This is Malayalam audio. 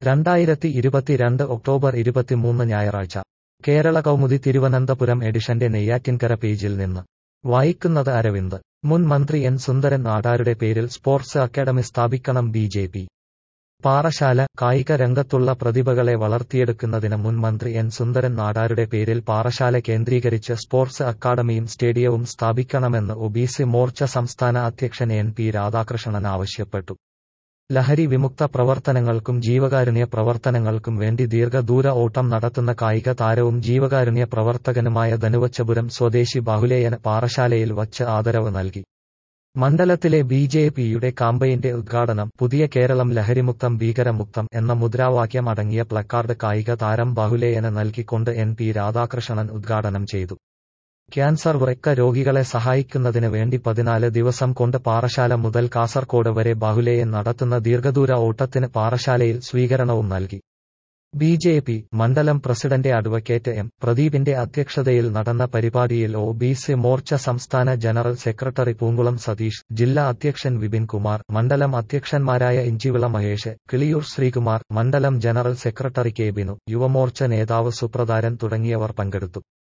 രണ്ടായിരത്തി ഇരുപത്തിരണ്ട് ഒക്ടോബർ ഇരുപത്തിമൂന്ന് ഞായറാഴ്ച കേരള കൗമുദി തിരുവനന്തപുരം എഡിഷന്റെ നെയ്യാറ്റിൻകര പേജിൽ നിന്ന് വായിക്കുന്നത് അരവിന്ദ് മുൻ മന്ത്രി എൻ സുന്ദരൻ നാടാരുടെ പേരിൽ സ്പോർട്സ് അക്കാദമി സ്ഥാപിക്കണം ബി ജെ പി പാറശാല കായിക രംഗത്തുള്ള പ്രതിഭകളെ വളർത്തിയെടുക്കുന്നതിന് മുൻ മന്ത്രി എൻ സുന്ദരൻ നാടാരുടെ പേരിൽ പാറശാല കേന്ദ്രീകരിച്ച് സ്പോർട്സ് അക്കാദമിയും സ്റ്റേഡിയവും സ്ഥാപിക്കണമെന്ന് ഒബിസി മോർച്ച സംസ്ഥാന അധ്യക്ഷൻ എൻ പി രാധാകൃഷ്ണൻ ആവശ്യപ്പെട്ടു ലഹരി വിമുക്ത പ്രവർത്തനങ്ങൾക്കും ജീവകാരുണ്യ പ്രവർത്തനങ്ങൾക്കും വേണ്ടി ദീർഘദൂര ഓട്ടം നടത്തുന്ന കായിക താരവും ജീവകാരുണ്യ പ്രവർത്തകനുമായ ധനുവച്ചപുരം സ്വദേശി ബാഹുലേയന് പാറശാലയിൽ വച്ച് ആദരവ് നൽകി മണ്ഡലത്തിലെ ബി ജെ പിയുടെ കാമ്പയിന്റെ ഉദ്ഘാടനം പുതിയ കേരളം ലഹരിമുക്തം ഭീകരമുക്തം എന്ന മുദ്രാവാക്യം അടങ്ങിയ പ്ലക്കാർഡ് കായിക താരം ബാഹുലേയന് നൽകിക്കൊണ്ട് എൻ പി രാധാകൃഷ്ണൻ ഉദ്ഘാടനം ചെയ്തു ക്യാൻസർ വൃക്ക രോഗികളെ സഹായിക്കുന്നതിന് വേണ്ടി പതിനാല് ദിവസം കൊണ്ട് പാറശാല മുതൽ കാസർകോട് വരെ ബാഹുലേയൻ നടത്തുന്ന ദീർഘദൂര ഓട്ടത്തിന് പാറശാലയിൽ സ്വീകരണവും നൽകി ബി ജെ പി മണ്ഡലം പ്രസിഡന്റ് അഡ്വക്കേറ്റ് എം പ്രദീപിന്റെ അധ്യക്ഷതയിൽ നടന്ന പരിപാടിയിൽ ഒ ബി സി മോർച്ച സംസ്ഥാന ജനറൽ സെക്രട്ടറി പൂങ്കുളം സതീഷ് ജില്ലാ അധ്യക്ഷൻ വിപിൻ കുമാർ മണ്ഡലം അധ്യക്ഷന്മാരായ ഇഞ്ചിവിള മഹേഷ് കിളിയൂർ ശ്രീകുമാർ മണ്ഡലം general secretary K Binu Yuvamorcha നേതാവ് സുപ്രധാരൻ തുടങ്ങിയവർ പങ്കെടുത്തു